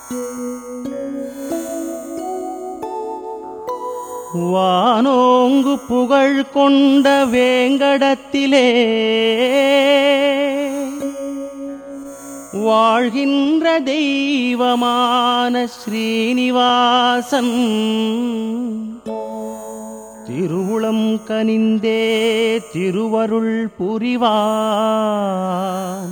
வானோங்கு புகழ் கொண்ட வேங்கடத்திலே வாழ்கின்ற தெய்வமான ஸ்ரீனிவாசன் திருவுளம் கனிந்தே திருவருள் புரிவான்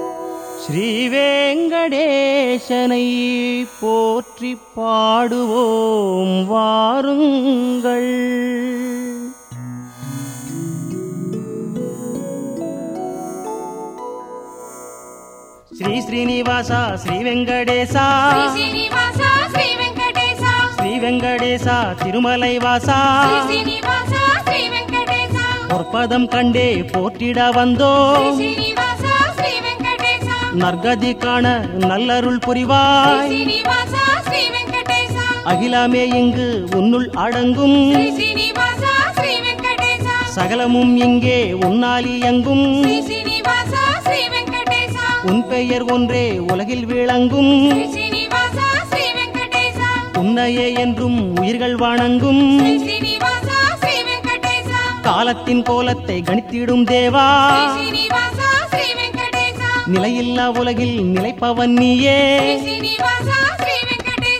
ஸ்ரீவேங்கடேசனை போற்றி பாடுவோம் வாருங்கள் ஸ்ரீ ஸ்ரீனிவாசா ஸ்ரீ வெங்கடேசா శ్రీ శ్రీనివాస శ్రీ వెంకటేశ ஸ்ரீ வெங்கடேசா திருமலை வாசா శ్రీ శ్రీనివాస శ్రీ వెంకటేశ பொற்பதம் கண்டே போற்றிட வந்தோ శ్రీ శ్రీనివాస శ్రీ వెంకటేశ நற்கதி காண நல்லருள் శ్రీ புரிவாய் శ్రీనివాస శ్రీ వెంకటేశ அகிலமே இங்கு உன்னுள் அடங்கும் శ్రీ శ్రీనివాస శ్రీ వెంకటేశ சகலமும் இங்கே உன்னால் இயங்கும் శ్రీ శ్రీనివాస శ్రీ వెంకటేశ உன் பெயர் ஒன்றே உலகில் விளங்கும் శ్రీ శ్రీనివాస శ్రీ వెంకటేశ உன்னையே என்றும் உயிர்கள் வணங்கும் శ్రీ శ్రీనివాస శ్రీ వెంకటేశ காலத்தின் கோலத்தை கணித்திடும் தேவா శ్రీ శ్రీనివాస శ్రీ వెంకటేశ நிலையில்லா உலகில் நிலைப்பவன் நீயே శ్రీ శ్రీనివాస శ్రీ వెంకటేశ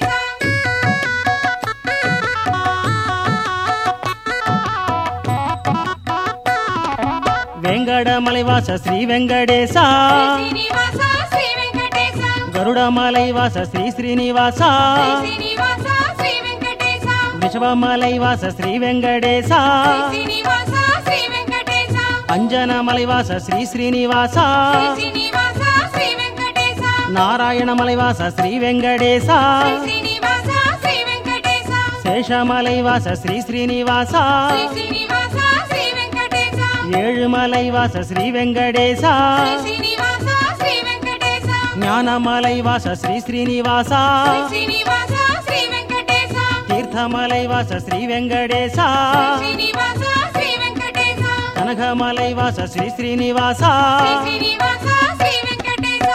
வேங்கட மலைவாச ஸ்ரீ வெங்கடேசா శ్రీ శ్రీనివాస శ్రీ వెంకటేశ கருட மலைவாச ஸ்ரீ ஸ்ரீனிவாசா శ్రీ శ్రీనివాస శ్రీ వెంకటేశ ரிஷபமலைவாச ஸ்ரீ வெங்கடேசா శ్రీ శ్రీనివాస శ్రీ వెంకటేశ அஞ்சன மலைவாச ஸ்ரீ ஸ்ரீனிவாசா శ్రీ శ్రీనివాస శ్రీ వెంకటేశ நாராயண மலைவாச ஸ்ரீ வெங்கடேசா శ్రీ శ్రీనివాస శ్రీ వెంకటేశ சேஷமலைவாச ஸ்ரீ ஸ்ரீனிவாசா శ్రీ శ్రీనివాస శ్రీ వెంకటేశ ஏழுமலைவாச ஸ்ரீ வெங்கடேசா శ్రీ శ్రీనివాస శ్రీ వెంకటేశ ஞானமலைவாச ஸ்ரீ ஸ்ரீனிவாசா శ్రీ శ్రీనివాస శ్రీ వెంకటేశ தீர்த்தமலைவாச ஸ்ரீ வெங்கடேசா శ్రీ శ్రీనివాస శ్రీ వెంకటేశ கனகமலைவாச ஸ்ரீ ஸ்ரீனிவாசா శ్రీ శ్రీనివాస శ్రీ వెంకటేశ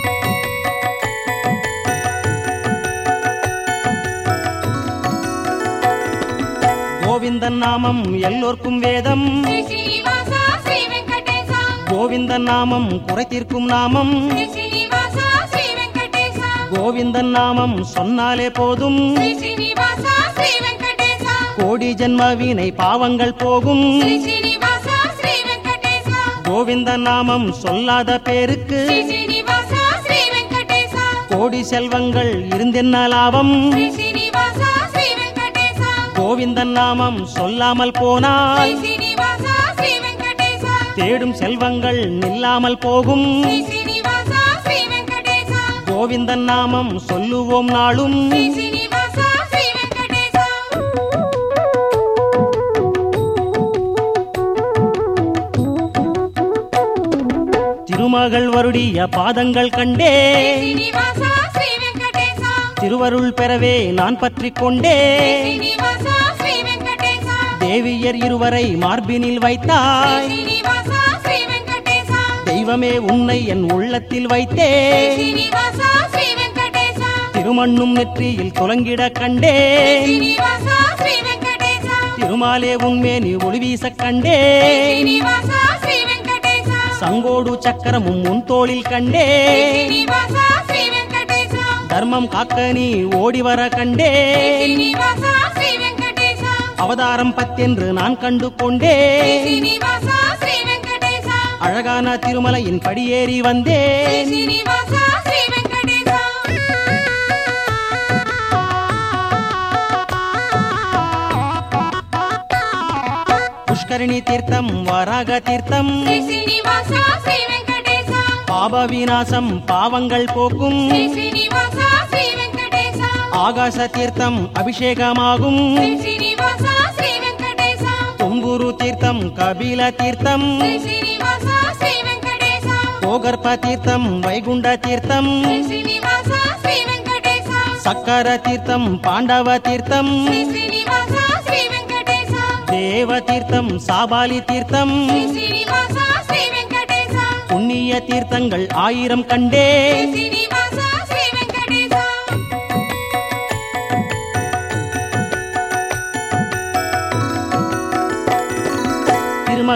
கோவிந்தன் நாமம் எல்லோர்க்கும் வேதம் శ్రీ శ్రీనివాస శ్రీ వెంకటేశ கோவிந்தன் நாமம் குறைத்தீர்க்கும் நாமம் శ్రీ శ్రీనివాస శ్రీ వెంకటేశ கோவிந்தன் நாமம் சொன்னாலே போதும் శ్రీ శ్రీనివాస శ్రీ వెంకటేశ கோடி ஜென்ம வீணை பாவங்கள் போகும் శ్రీ శ్రీనివాస శ్రీ వెంకటేశ கோவிந்தன் நாமம் சொல்லாத பேருக்கு శ్రీ శ్రీనివాస శ్రీ వెంకటేశ கோடி செல்வங்கள் இருந்தென்ன லாபம் శ్రీ శ్రీనివాస శ్రీ వెంకటేశ கோவிந்தன் நாமம் சொல்லாமல் శ్రీ போனால் శ్రీనివాస శ్రీ వెంకటేశ தேடும் செல்வங்கள் நில்லாமல் போகும் శ్రీ శ్రీనివాస శ్రీ వెంకటేశ கோவிந்தன் நாமம் சொல்லுவோம் நாளும் శ్రీ శ్రీనివాస శ్రీ వెంకటేశ திருமகள் வருடிய பாதங்கள் கண்டே శ్రీ శ్రీనివాస శ్రీ వెంకటేశ திருவருள் பெறவே நான் பற்றிக் கொண்டே శ్రీ శ్రీనివాస శ్రీ వెంకటేశ தேவியர் இருவரை மார்பினில் శ్రీ வைத்தாய் శ్రీనివాస శ్రీ వెంకటేశ தெய்வமே உன்னை என் உள்ளத்தில் வைத்தே శ్రీ శ్రీనివాస శ్రీ వెంకటేశ திருமண்ணும் நெற்றியில் துலங்கிட கண்டே శ్రీ శ్రీనివాస శ్రీ వెంకటేశ திருமாலே உன்மேனி ஒளி வீச கண்டே శ్రీ శ్రీనివాస శ్రీ వెంకటేశ சங்கோடு சக்கரமும் உன் தோளில் கண்டே శ్రీ శ్రీనివాస శ్రీ వెంకటేశ தர்மம் காக்க நீ ஓடி வர கண்டே శ్రీ శ్రీనివాస శ్రీ వెంకటేశ அவதாரம் பத்தென்று நான் கண்டு கொண்டே శ్రీ శ్రీనివాస శ్రీ వెంకటేశ அழகான திருமலையின் படியேறி வந்தே శ్రీ శ్రీనివాస శ్రీ వెంకటేశ புஷ்கரணி தீர்த்தம் வராக தீர்த்தம் శ్రీ శ్రీనివాస శ్రీ వెంకటేశ பாப விநாசம் பாவங்கள் போக்கும் శ్రీ శ్రీనివాస శ్రీ వెంకటేశ ஆகாச தீர்த்தம் அபிஷேகமாகும் శ్రీ శ్రీనివాస శ్రీ వెంకటేశ தும்புரு தீர்த்தம் கபில தீர்த்தம் శ్రీ శ్రీనివాస శ్రీ వెంకటేశ கோகர்ப தீர்த்தம் வைகுண்ட தீர்த்தம் శ్రీ శ్రీనివాస శ్రీ వెంకటేశ சக்கர தீர்த்தம் பாண்டவ தீர்த்தம் శ్రీ శ్రీనివాస శ్రీ వెంకటేశ தேவ தீர்த்தம் சாபாலி தீர்த்தம் శ్రీ శ్రీనివాస శ్రీ వెంకటేశ புண்ணிய தீர்த்தங்கள் ஆயிரம் கண்டே శ్రీ శ్రీనివాస శ్రీ వెంకటేశ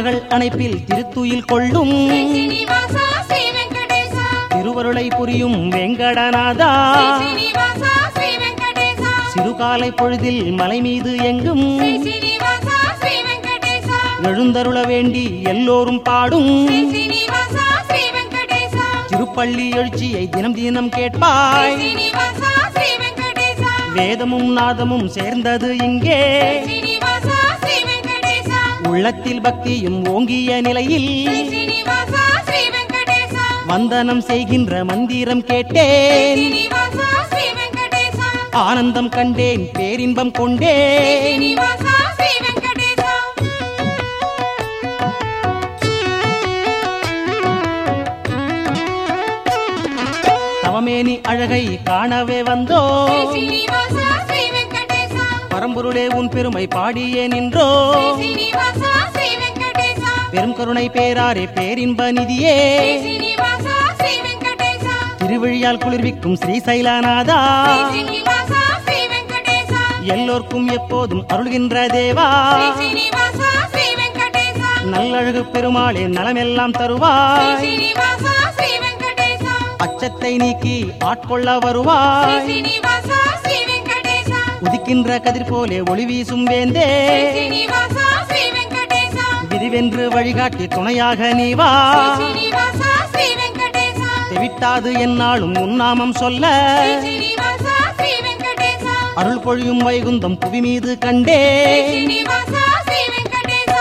திருமகள் அணைப்பில் திருத்துயில் கொள்ளும் శ్రీ శ్రీనివాస శ్రీ వెంకటేశ திருவருளை புரியும் வெங்கடநாதா శ్రీ శ్రీనివాస శ్రీ వెంకటేశ சிறுகாலை பொழுதில் மலை மீது எங்கும் శ్రీ శ్రీనివాస శ్రీ వెంకటేశ எழுந்தருள வேண்டி எல்லோரும் பாடும் శ్రీ శ్రీనివాస శ్రీ వెంకటేశ திருப்பள்ளி எழுச்சியை தினம் தினம் శ్రీ கேட்பாய் శ్రీనివాస శ్రీ వెంకటేశ வேதமும் நாதமும் சேர்ந்தது இங்கே శ్రీనివాస శ్రీ వెంకటేశ உள்ளத்தில் பக்தியும் ஓங்கிய நிலையில் శ్రీ శ్రీనివాస శ్రీ వెంకటేశ வந்தனம் செய்கின்ற மந்திரம் శ్రీ கேட்டேன் శ్రీనివాస శ్రీ వెంకటేశ ஆனந்தம் கண்டேன் பேரின்பம் శ్రీ கொண்டேன் శ్రీనివాస శ్రీ వెంకటేశ தவமேனி அழகை காணவே வந்தோ శ్రీ శ్రీనివాస శ్రీ వెంకటేశ பரம்பொருளே உன் பெருமை பாடியே நின்றோ శ్రీ శ్రీనివాస శ్రీ వెంకటేశ பெரும் கருணை பேராரே பேரின்ப நிதியே శ్రీ శ్రీనివాస శ్రీ వెంకటేశ திருவிழியால் குளிர்விக்கும் ஸ்ரீசைலாநாதா శ్రీ శ్రీనివాస శ్రీ వెంకటేశ எல்லோர்க்கும் எப்போதும் அருள்கின்ற தேவா శ్రీ శ్రీనివాస శ్రీ వెంకటేశ நல்லழகு பெருமாளே நலமெல்லாம் శ్రీ தருவாய் శ్రీనివాస శ్రీ వెంకటేశ அச்சத்தை நீக்கி ஆட்கொள்ள శ్రీ வருவாய் శ్రీనివాస శ్రీ వెంకటేశ உதிக்கின்ற கதிர் போலே ஒளி வீசும் வேந்தே శ్రీ శ్రీనివాస శ్రీ వెంకటేశ விரிவென்று வழிகாட்டி துணையாக நீ வா శ్రీ శ్రీనివాస శ్రీ వెంకటేశ தெவிட்டாது என்னாலும் உன்னாமம் சொல்ல శ్రీ శ్రీనివాస శ్రీ వెంకటేశ அருள் பொழியும் வைகுந்தம் புவி மீது கண்டே శ్రీ శ్రీనివాస శ్రీ వెంకటేశ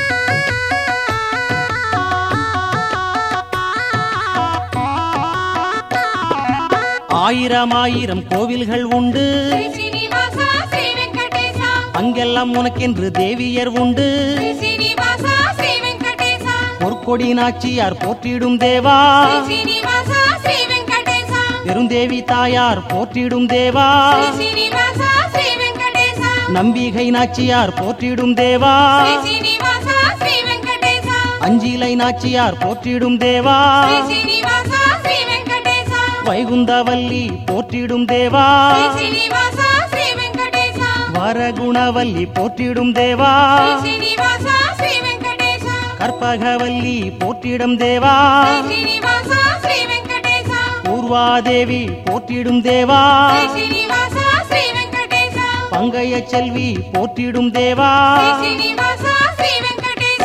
ஆயிரம் ஆயிரம் கோவில்கள் உண்டு శ్రీ శ్రీనివాస శ్రీ వెంకటేశ அங்கெல்லாம் உனக்கென்று தேவியர் உண்டு శ్రీ శ్రీనివాస శ్రీ వెంకటేశ பொற்கொடி நாச்சியார் போற்றிடும் தேவா శ్రీ శ్రీనివాస శ్రీ వెంకటేశ பெருந்தேவி தாயார் போற்றிடும் தேவா శ్రీ శ్రీనివాస శ్రీ వెంకటేశ நம்பிகை நாச்சியார் போற்றிடும் தேவா శ్రీ శ్రీనివాస శ్రీ వెంకటేశ அஞ்சிலை நாச்சியார் போற்றிடும் தேவா శ్రీ శ్రీనివాస శ్రీ వెంకటేశ வைகுந்தவல்லி போற்றிடும் தேவா శ్రీ శ్రీనివాస శ్రీ వెంకటేశ வரகுணவல்லி போற்றிடும் தேவா శ్రీ శ్రీనివాస శ్రీ వెంకటేశ கற்பகவல்லி போற்றிடும் தேவா శ్రీ శ్రీనివాస శ్రీ వెంకటేశ பூர்வாதேவி போற்றிடும் தேவா శ్రీ శ్రీనివాస శ్రీ వెంకటేశ பங்கைய செல்வி போற்றிடும் தேவா శ్రీ శ్రీనివాస శ్రీ వెంకటేశ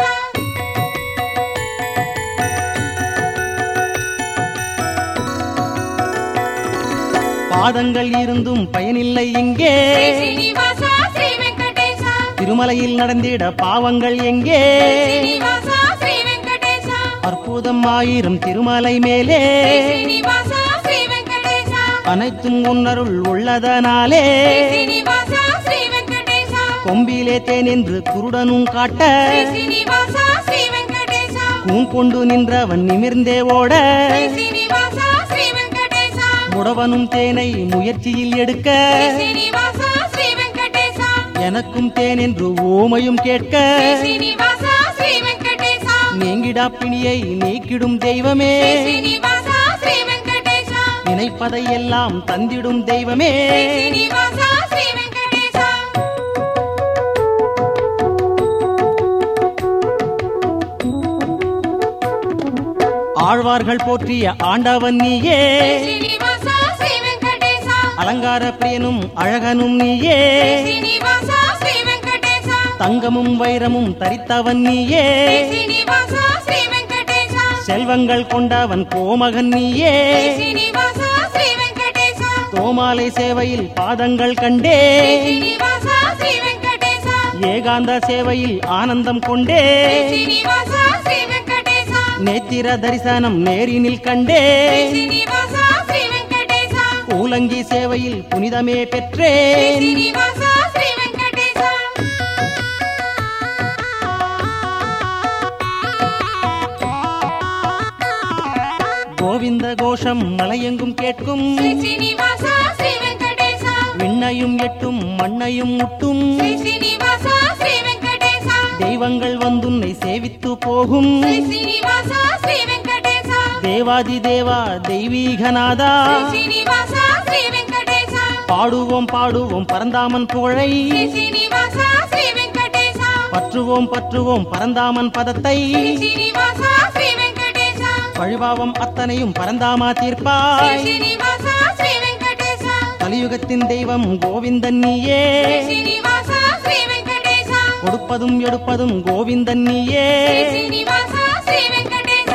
பாதங்கள் இருந்தும் பயனில்லை இங்கே శ్రీ శ్రీనివాస శ్రీ వెంకటేశ திருமலையில் நடந்திட பாவங்கள் எங்கே శ్రీనివాస శ్రీ వెంకటేశ அற்புதம் ஆயிரம் திருமலை மேலே శ్రీ శ్రీనివాస శ్రీ వెంకటేశ அனைத்தும் உன்னருள் உள்ளதனாலே శ్రీ శ్రీనివాస శ్రీ వెంకటేశ கொம்பிலே தேன் என்று குருடனும் காட்ட శ్రీ శ్రీనివాస శ్రీ వెంకటేశ கூன் கொண்டு நின்றவன் நிமிர்ந்தே ஓட శ్రీ శ్రీనివాస శ్రీ వెంకటేశ முடவனும் தேனை முயற்சியில் எடுக்க శ్రీ శ్రీనివాస శ్రీ వెంకటేశ எனக்கும் தேன் என்று ஓமையும் கேட்க శ్రీ శ్రీనివాస శ్రీ వెంకటేశ நீங்கிடா பிணியை நீக்கிடும் தெய்வமே శ్రీ శ్రీనివాస శ్రీ వెంకటేశ நினைப்பதை எல்லாம் தந்திடும் தெய்வமே శ్రీ శ్రీనివాస శ్రీ వెంకటేశ ஆழ்வார்கள் போற்றிய ஆண்டவன் நீயே శ్రీ శ్రీనివాస శ్రీ వెంకటేశ அலங்கார பிரியனும் அழகனும் நீயே శ్రీ శ్రీనివాస శ్రీ వెంకటేశ தங்கமும் வைரமும் தரித்தவன் நீயே శ్రీ శ్రీనివాస శ్రీ వెంకటేశ செல்வங்கள் கொண்டவன் கோமகன் நீயே శ్రీ శ్రీనివాస శ్రీ వెంకటేశ கோமாலை சேவையில் பாதங்கள் கண்டே శ్రీ శ్రీనివాస శ్రీ వెంకటేశ ஏகாந்த சேவையில் ஆனந்தம் கொண்டே శ్రీ శ్రీనివాస శ్రీ వెంకటేశ நேத்திர தரிசனம் நேரினில் கண்டே శ్రీ శ్రీనివాస శ్రీ వెంకటేశ கூலங்கி சேவையில் புனிதமே శ్రీ பெற்றேன் శ్రీనివాస శ్రీ వెంకటేశ கோவிந்த கோஷம் மலையெங்கும் கேட்கும் శ్రీ శ్రీనివాస శ్రీ వెంకటేశ விண்ணையும் எட்டும் மண்ணையும் முட்டும் శ్రీ శ్రీనివాస శ్రీ వెంకటేశ தெய்வங்கள் வந்துன்னை சேவித்து போகும் శ్రీ శ్రీనివాస శ్రీ వెంకటేశ தேவாதி தேவா தெய்வீகநாதா శ్రీ శ్రీనివాస శ్రీ వెంకటేశ பாடுவோம் பாடுவோம் பரந்தாமன் புகழை శ్రీ శ్రీనివాస శ్రీ వెంకటేశ பற்றுவோம் பற்றுவோம் பரந்தாமன் பதத்தை శ్రీ శ్రీనివాస శ్రీ వెంకటేశ பழிபாவம் அத்தனையும் பரந்தாமா శ్రీ தீர்ப்பாய் శ్రీనివాస శ్రీ వెంకటేశ கலியுகத்தின் தெய்வம் கோவிந்தன் நீயே శ్రీ శ్రీనివాస శ్రీ వెంకటేశ கொடுப்பதும் எடுப்பதும் கோவிந்தன் நீயே శ్రీ శ్రీనివాస శ్రీ వెంకటేశ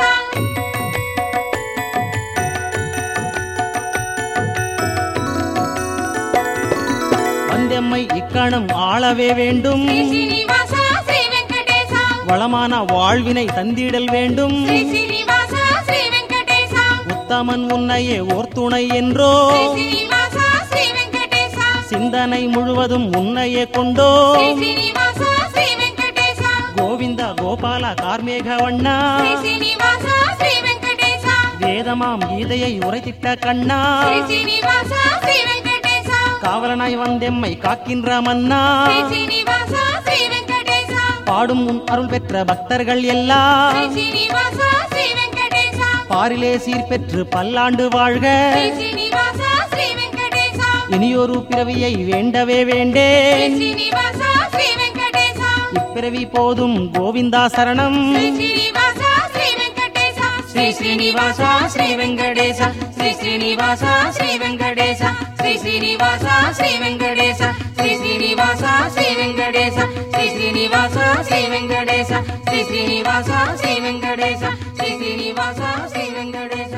வந்தெம்மை இக்கணம் ஆளவே வேண்டும் శ్రీ శ్రీనివాస శ్రీ వెంకటేశ வளமான வாழ்வினை தந்திடல் வேண்டும் శ్రీ శ్రీనివాస శ్రీ వెంకటేశ உத்தமன் உன்னையே ஓர் துணை என்றோ శ్రీ శ్రీనివాస శ్రీ వెంకటేశ சிந்தனை முழுவதும் உன்னையே கொண்டோ శ్రీ శ్రీనివాస శ్రీ వెంకటేశ கோவிந்த கோபால கார்மேக வண்ணா శ్రీ శ్రీనివాస శ్రీ వెంకటేశ வேதமாம் கீதையை உரைத்திட்ட கண்ணா శ్రీ శ్రీనివాస శ్రీ వెంకటేశ காவலனாய் வந்தெம்மை காக்கின்ற மன்னா శ్రీ శ్రీనివాస శ్రీ వెంకటేశ பாடும் உன் அருள் பெற்ற பக்தர்கள் எல்லாம் శ్రీ శ్రీనివాస శ్రీ వెంకటేశ பாரிலே சீர் பெற்று பல்லாண்டு வாழ்க శ్రీ శ్రీనివాస శ్రీ వెంకటేశ இனியொரு பிறவியை வேண்டவே శ్రీ வேண்டேன் శ్రీనివాస శ్రీ వెంకటేశ இப்பிறவி போதும் கோவிந்தா சரணம் శ్రీ శ్రీనివాస శ్రీ వెంకటేశ శ్రీ శ్రీనివాస శ్రీ వెంకటేశ శ్రీ శ్రీనివాస శ్రీ వెంకటేశ శ్రీ శ్రీనివాస శ్రీ వెంకటేశ శ్రీ శ్రీనివాస శ్రీ వెంకటేశ శ్రీ శ్రీనివాస శ్రీ వెంకటేశ శ్రీ శ్రీనివాస శ్రీ వెంకటేశ శ్రీ శ్రీనివాస శ్రీ వెంకటేశ